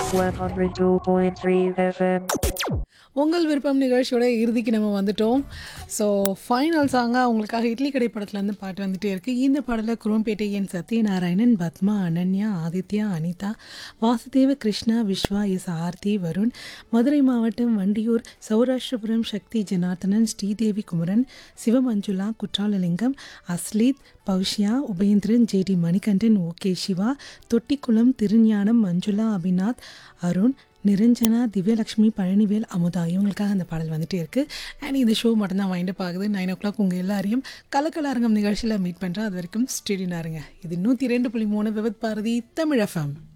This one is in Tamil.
102.3 FM. உங்கள் விருப்பம் நிகழ்ச்சியோட இறுதிக்கு நம்ம வந்துட்டோம் ஸோ ஃபைனல் சாங்காக உங்களுக்காக இட்லி கடை படத்துலேருந்து பாட்டு வந்துட்டே இருக்குது இந்த பாடலில் குரோம்பேட்டை என் சத்யநாராயணன் பத்மா அனன்யா ஆதித்யா அனிதா வாசுதேவ கிருஷ்ணா விஸ்வா எஸ் ஆர்த்தி வருண் மதுரை மாவட்டம் வண்டியூர் சௌராஷ்டிரபுரம் சக்தி ஜனார்த்தனன் ஸ்ரீதேவி குமரன் சிவமஞ்சுளா குற்றாலலிங்கம் அஸ்லீத் பௌஷ்யா உபேந்திரன் ஜேடி மணிகண்டன் ஓகே சிவா தொட்டிக்குளம் திருஞானம் மஞ்சுளா அபிநாத் அருண் நிரஞ்சனா திவ்யலக்ஷ்மி பழனிவேல் அமுதா இவங்களுக்காக அந்த பாடல் வந்துட்டே இருக்கு அண்ட் இந்த ஷோ மட்டும்தான் வைண்டப் ஆகுது நைன் ஓ கிளாக் உங்கள் எல்லாரையும் கலக்கலாரங்கம் நிகழ்ச்சியில் மீட் பண்ணுறேன் அது வரைக்கும் ஸ்டேடியனாருங்க இது நூற்றி ரெண்டு புள்ளி மூணு விவத் பாரதி தமிழ் எஃப்எம்